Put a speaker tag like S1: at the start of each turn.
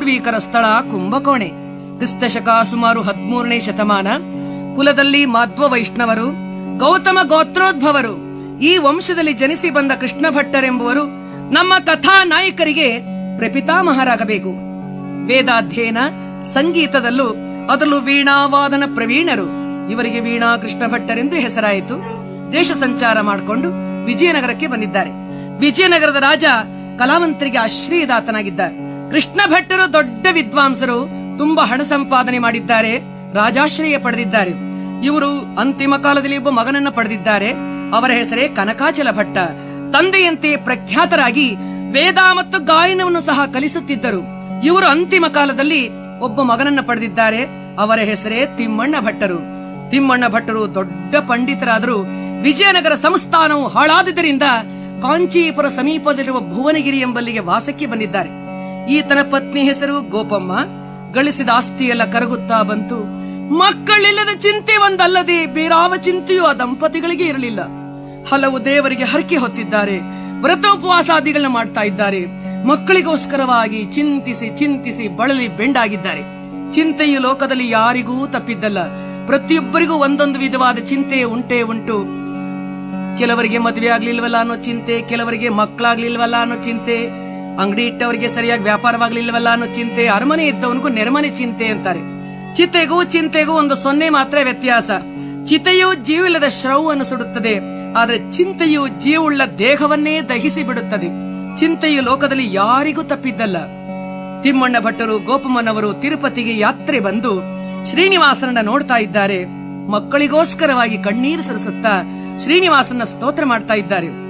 S1: ಪೂರ್ವೀಕರ ಸ್ಥಳ ಕುಂಭಕೋಣೆ ಕ್ರಿಸ್ತಶಕ ಸುಮಾರು ಹದಿಮೂರನೇ ಶತಮಾನ ಕುಲದಲ್ಲಿ ಮಾಧ್ವ ವೈಷ್ಣವರು ಗೌತಮ ಗೋತ್ರೋದ್ಭವರು ಈ ವಂಶದಲ್ಲಿ ಜನಿಸಿ ಬಂದ ಕೃಷ್ಣ ಭಟ್ಟರೆಂಬುವರು ನಮ್ಮ ಕಥಾ ನಾಯಕರಿಗೆ ಪ್ರಪಿತಾಮಹರಾಗಬೇಕು ವೇದಾಧ್ಯಯನ ಸಂಗೀತದಲ್ಲೂ ಅದರಲ್ಲೂ ವೀಣಾವಾದನ ಪ್ರವೀಣರು ಇವರಿಗೆ ವೀಣಾ ಕೃಷ್ಣ ಭಟ್ಟರೆಂದು ಹೆಸರಾಯಿತು ದೇಶ ಸಂಚಾರ ಮಾಡಿಕೊಂಡು ವಿಜಯನಗರಕ್ಕೆ ಬಂದಿದ್ದಾರೆ ವಿಜಯನಗರದ ರಾಜ ಕಲಾವಂತರಿಗೆ ಆಶ್ರಯದಾತನಾಗಿದ್ದಾರೆ ಕೃಷ್ಣ ಭಟ್ಟರು ದೊಡ್ಡ ವಿದ್ವಾಂಸರು ತುಂಬಾ ಹಣ ಸಂಪಾದನೆ ಮಾಡಿದ್ದಾರೆ ರಾಜಾಶ್ರಯ ಪಡೆದಿದ್ದಾರೆ ಇವರು ಅಂತಿಮ ಕಾಲದಲ್ಲಿ ಒಬ್ಬ ಮಗನನ್ನ ಪಡೆದಿದ್ದಾರೆ ಅವರ ಹೆಸರೇ ಕನಕಾಚಲ ಭಟ್ಟ ತಂದೆಯಂತೆ ಪ್ರಖ್ಯಾತರಾಗಿ ವೇದ ಮತ್ತು ಗಾಯನವನ್ನು ಸಹ ಕಲಿಸುತ್ತಿದ್ದರು ಇವರು ಅಂತಿಮ ಕಾಲದಲ್ಲಿ ಒಬ್ಬ ಮಗನನ್ನ ಪಡೆದಿದ್ದಾರೆ ಅವರ ಹೆಸರೇ ತಿಮ್ಮಣ್ಣ ಭಟ್ಟರು ತಿಮ್ಮಣ್ಣ ಭಟ್ಟರು ದೊಡ್ಡ ಪಂಡಿತರಾದರೂ ವಿಜಯನಗರ ಸಂಸ್ಥಾನವು ಹಾಳಾದುದರಿಂದ ಕಾಂಚೀಪುರ ಸಮೀಪದಲ್ಲಿರುವ ಭುವನಗಿರಿ ಎಂಬಲ್ಲಿಗೆ ವಾಸಕ್ಕೆ ಬಂದಿದ್ದಾರೆ ಈತನ ಪತ್ನಿ ಹೆಸರು ಗೋಪಮ್ಮ ಗಳಿಸಿದ ಆಸ್ತಿಯೆಲ್ಲ ಕರಗುತ್ತಾ ಬಂತು ಮಕ್ಕಳಿಲ್ಲದ ಚಿಂತೆ ಒಂದಲ್ಲದೆ ಬೇರಾವ ಚಿಂತೆಯೂ ಆ ದಂಪತಿಗಳಿಗೆ ಇರಲಿಲ್ಲ ಹಲವು ದೇವರಿಗೆ ಹರಕೆ ಹೊತ್ತಿದ್ದಾರೆ ವ್ರತೋಪವಾಸಾದಿಗಳನ್ನ ಮಾಡ್ತಾ ಇದ್ದಾರೆ ಮಕ್ಕಳಿಗೋಸ್ಕರವಾಗಿ ಚಿಂತಿಸಿ ಚಿಂತಿಸಿ ಬಳಲಿ ಬೆಂಡಾಗಿದ್ದಾರೆ ಚಿಂತೆಯು ಲೋಕದಲ್ಲಿ ಯಾರಿಗೂ ತಪ್ಪಿದ್ದಲ್ಲ ಪ್ರತಿಯೊಬ್ಬರಿಗೂ ಒಂದೊಂದು ವಿಧವಾದ ಚಿಂತೆ ಉಂಟೇ ಉಂಟು ಕೆಲವರಿಗೆ ಮದುವೆ ಆಗ್ಲಿಲ್ವಲ್ಲ ಅನ್ನೋ ಚಿಂತೆ ಕೆಲವರಿಗೆ ಮಕ್ಕಳಾಗ್ಲಿಲ್ವಲ್ಲ ಅನ್ನೋ ಚಿಂತೆ ಅಂಗಡಿ ಇಟ್ಟವರಿಗೆ ಸರಿಯಾಗಿ ವ್ಯಾಪಾರವಾಗ್ಲಿಲ್ವಲ್ಲ ಅನ್ನೋ ಚಿಂತೆ ಅರಮನೆ ಇದ್ದವನಿಗೂ ನೆರಮನೆ ಚಿಂತೆ ಅಂತಾರೆ ಚಿತೆಗೂ ಚಿಂತೆಗೂ ಒಂದು ಸೊನ್ನೆ ಮಾತ್ರ ವ್ಯತ್ಯಾಸ ಚಿತೆಯು ಜೀವಿಲ್ಲದ ಶ್ರವವನ್ನು ಸುಡುತ್ತದೆ ಆದರೆ ಚಿಂತೆಯು ಜೀವುಳ್ಳ ದೇಹವನ್ನೇ ದಹಿಸಿ ಬಿಡುತ್ತದೆ ಚಿಂತೆಯು ಲೋಕದಲ್ಲಿ ಯಾರಿಗೂ ತಪ್ಪಿದ್ದಲ್ಲ ತಿಮ್ಮಣ್ಣ ಭಟ್ಟರು ಗೋಪಮ್ಮನವರು ತಿರುಪತಿಗೆ ಯಾತ್ರೆ ಬಂದು ಶ್ರೀನಿವಾಸನನ್ನ ನೋಡ್ತಾ ಇದ್ದಾರೆ ಮಕ್ಕಳಿಗೋಸ್ಕರವಾಗಿ ಕಣ್ಣೀರು ಸುರಿಸುತ್ತಾ ಶ್ರೀನಿವಾಸನ ಸ್ತೋತ್ರ ಮಾಡ್ತಾ ಇದ್ದಾರೆ